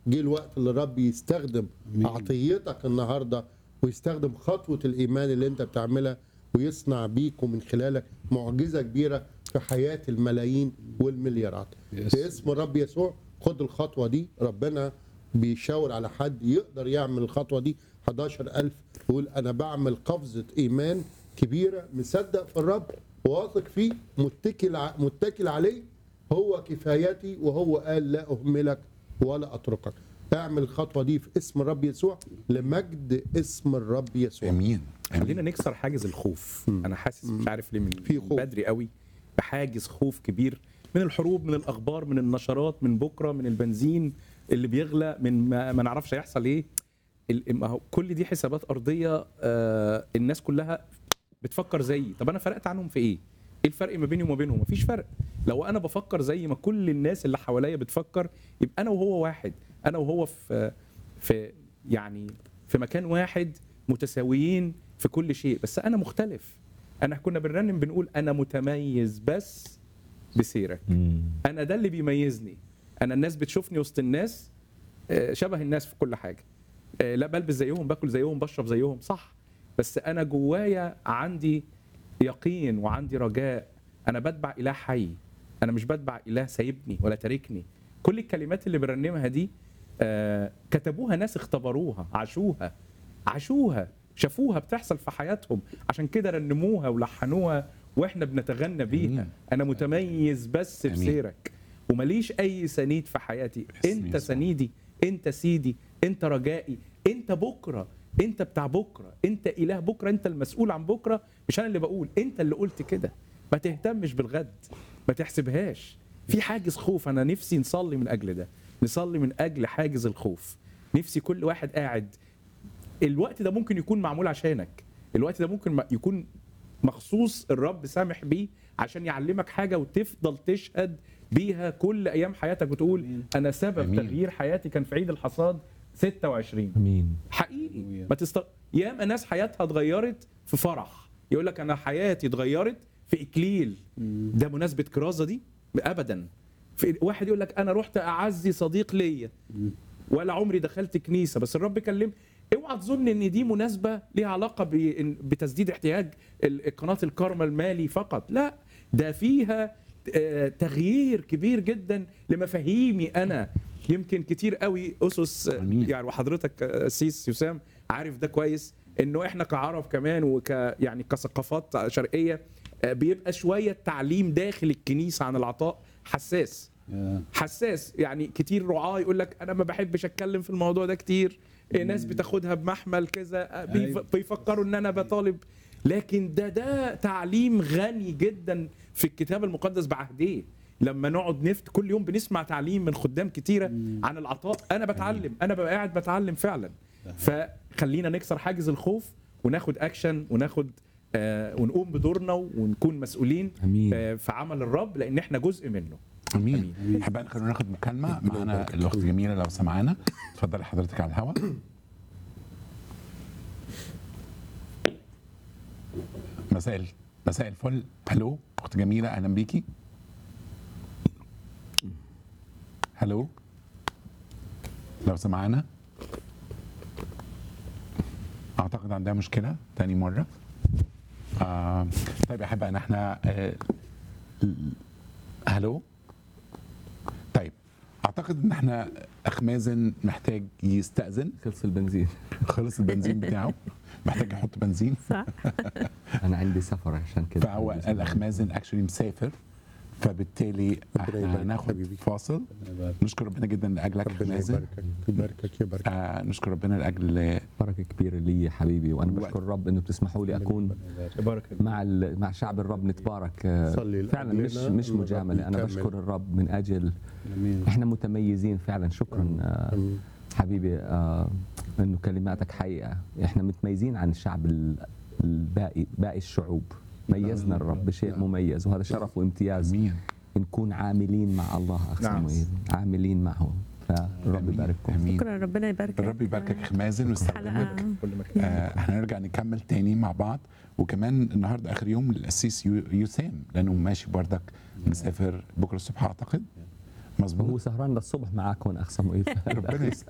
جه الوقت اللي الرب يستخدم عطيتك النهارده ويستخدم خطوه الايمان اللي انت بتعملها ويصنع بيك ومن خلالك معجزه كبيره في حياه الملايين والمليارات يس. باسم الرب يسوع خد الخطوه دي ربنا بيشاور على حد يقدر يعمل الخطوه دي 11000 يقول انا بعمل قفزه ايمان كبيره مصدق في الرب واثق فيه متكل ع- متكل عليه هو كفايتي وهو قال لا اهملك ولا اتركك اعمل الخطوه دي في اسم الرب يسوع لمجد اسم الرب يسوع امين خلينا امين نكسر حاجز الخوف انا حاسس مش عارف ليه من في خوف. بدري قوي بحاجز خوف كبير من الحروب من الاخبار من النشرات من بكره من البنزين اللي بيغلى من ما, ما نعرفش هيحصل ايه ال- ما هو كل دي حسابات ارضيه آه الناس كلها بتفكر زيي طب انا فرقت عنهم في ايه ايه الفرق ما بيني وما بينهم مفيش فرق لو انا بفكر زي ما كل الناس اللي حواليا بتفكر يبقى انا وهو واحد انا وهو في في يعني في مكان واحد متساويين في كل شيء بس انا مختلف انا كنا بنرنم بنقول انا متميز بس بسيرك انا ده اللي بيميزني انا الناس بتشوفني وسط الناس آه، شبه الناس في كل حاجه آه، لا بلبس زيهم باكل زيهم بشرب زيهم صح بس انا جوايا عندي يقين وعندي رجاء انا بتبع اله حي انا مش بتبع اله سايبني ولا تاركني كل الكلمات اللي برنمها دي آه، كتبوها ناس اختبروها عاشوها عاشوها شافوها بتحصل في حياتهم عشان كده رنموها ولحنوها واحنا بنتغنى بيها أمين. انا متميز بس أمين. بسيرك ومليش اي سنيد في حياتي باسم انت يسوع. سنيدي انت سيدي انت رجائي انت بكره انت بتاع بكره انت اله بكره انت المسؤول عن بكره مش انا اللي بقول انت اللي قلت كده ما تهتمش بالغد ما تحسبهاش في حاجز خوف انا نفسي نصلي من اجل ده نصلي من اجل حاجز الخوف نفسي كل واحد قاعد الوقت ده ممكن يكون معمول عشانك الوقت ده ممكن م- يكون مخصوص الرب سامح بيه عشان يعلمك حاجه وتفضل تشهد بيها كل ايام حياتك وتقول انا سبب أمين. تغيير حياتي كان في عيد الحصاد 26 امين حقيقي ما تست... ياما ناس حياتها اتغيرت في فرح يقول لك انا حياتي اتغيرت في اكليل ده مناسبه كرازه دي ابدا في واحد يقول لك انا رحت اعزي صديق ليا ولا عمري دخلت كنيسه بس الرب كلم اوعى تظن ان دي مناسبه ليها علاقه ب- إن- بتسديد احتياج ال- قناه الكارما المالي فقط لا ده فيها آه، تغيير كبير جدا لمفاهيمي انا يمكن كتير قوي اسس آه، أمين. يعني وحضرتك آه، سيس يسام عارف ده كويس انه احنا كعرب كمان وك يعني كثقافات شرقيه آه، بيبقى شويه تعليم داخل الكنيسه عن العطاء حساس يا. حساس يعني كتير رعاه يقول لك انا ما بحبش اتكلم في الموضوع ده كتير إيه، ناس بتاخدها بمحمل كذا آه، بيف- أيوة. بيفكروا ان انا بطالب لكن ده ده تعليم غني جدا في الكتاب المقدس بعهديه لما نقعد نفت كل يوم بنسمع تعليم من خدام كتيره عن العطاء انا بتعلم انا ببقى قاعد بتعلم فعلا فخلينا نكسر حاجز الخوف وناخد اكشن وناخد آه ونقوم بدورنا ونكون مسؤولين امين آه في عمل الرب لان احنا جزء منه امين احب خلينا ناخد مكالمه معانا الاخت جميله لو سمعانا اتفضلي حضرتك على الهواء مساء ال- مساء الفل الو اخت جميله اهلا بيكي الو لو سمعانا اعتقد عندها مشكله تاني مره آه طيب يا احبه ان احنا آه الو طيب اعتقد ان احنا اخ مازن محتاج يستاذن خلص البنزين خلص البنزين بتاعه محتاج يحط بنزين صح انا عندي سفر عشان كده فهو الاخ مازن اكشولي مسافر فبالتالي احنا يبارك هناخد حبيبي. فاصل نشكر ربنا جدا لاجلك أخ ربنا مازن يباركك يباركك يباركك آه نشكر ربنا لاجل بركه كبيره لي يا حبيبي وانا وقت. بشكر الرب انه بتسمحوا لي اكون تبارك مع ال- مع شعب الرب نتبارك آه، صلي فعلا مش لأجلنا مش إن الرب مجامله انا يكمل. بشكر الرب من اجل امين احنا متميزين فعلا شكرا آه، أمين. حبيبي آه، انه كلماتك حقيقه احنا متميزين عن الشعب ال- الباقي باقي الشعوب ميزنا الرب بشيء مميز وهذا شرف وامتياز امين نكون عاملين مع الله اخ نعم. سموئيل عاملين معه فالرب آمين. يبارككم امين شكرا ربنا يباركك الرب يباركك يا اخ مازن ويستخدمك حلقه كل مكان آه هنرجع نكمل تاني مع بعض وكمان النهارده اخر يوم للقسيس يو- يسام لانه ماشي بردك مسافر بكره الصبح اعتقد مظبوط هو سهران للصبح معك هون اخ صموئيل ربنا